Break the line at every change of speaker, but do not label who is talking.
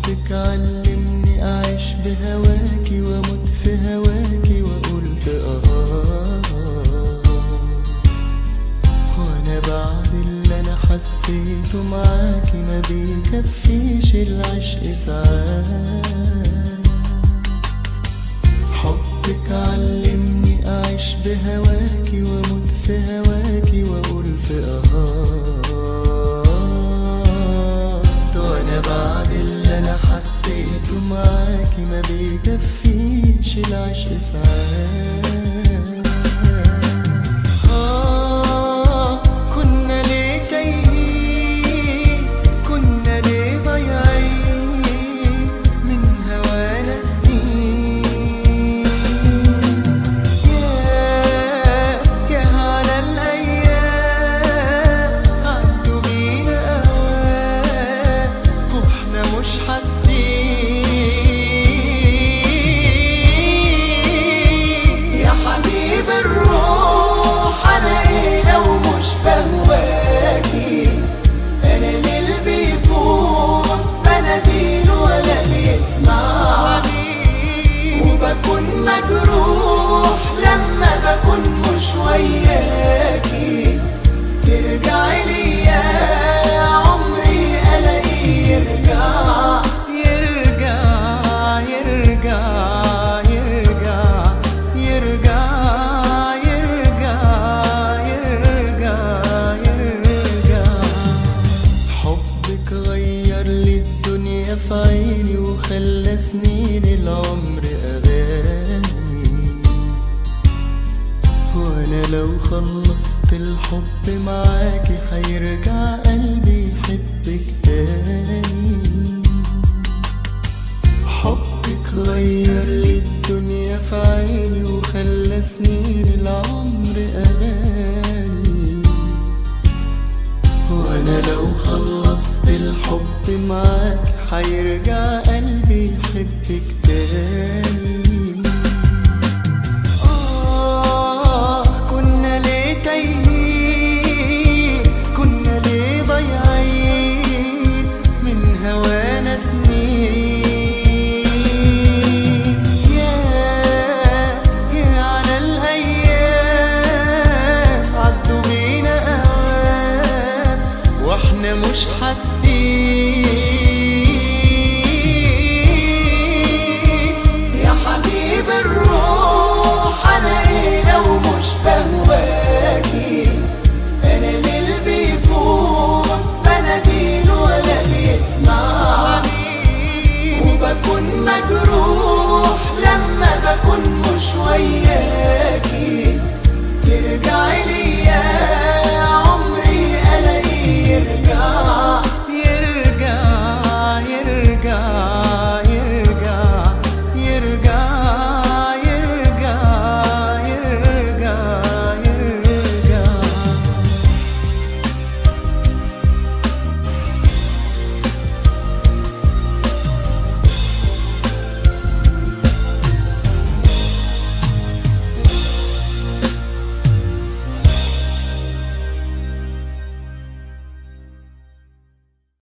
حبك علمني أعيش بهواكي وأموت في هواكي وأقول في آه وأنا بعد اللي أنا حسيته معاكي ما بيكفيش العشق ساعات حبك علمني أعيش بهواكي وأموت في هواكي وأقول في آه وأنا بعد اللي أنا حسيته معاكي ما بيكفيش العشق ساعات آه كنا ليه تايهين كنا ليه ضايعين من هوانا سنين يا يا على الأيام عدوا بينا أوقات واحنا مش حاسين يا حبيب الروح أنا إيه لو مش بهواكي أنا اللي بيفوت بناديل ولا بيسمع وبكون مجروح لما بكون مش وياكي ترجعي ليا عمري الاقيه يرجع يرجع يرجع يرجع يرجع يرجع يرجع يرجع حبك غير لي الدنيا في عيني وخلى سنين العمر أغاني وأنا لو خلصت الحب معاكي هيرجع قلبي يحبك تاني حبك غير لي الدنيا في عيني وخلى سنين العمر أغاني وانا لو خلصت الحب معاك هيرجع قلبي يحبك تاني آه كنا ليه تايهين كنا ليه ضايعين من هوانا سنين يا يا على الأيام عدوا بينا أوقات واحنا مش حاسين يا حبيب الروح انا ايه لو مش بهواكي انا اللي بيفوت بناديل ولا بيسمع وبكون مجروح لما بكون مش وياك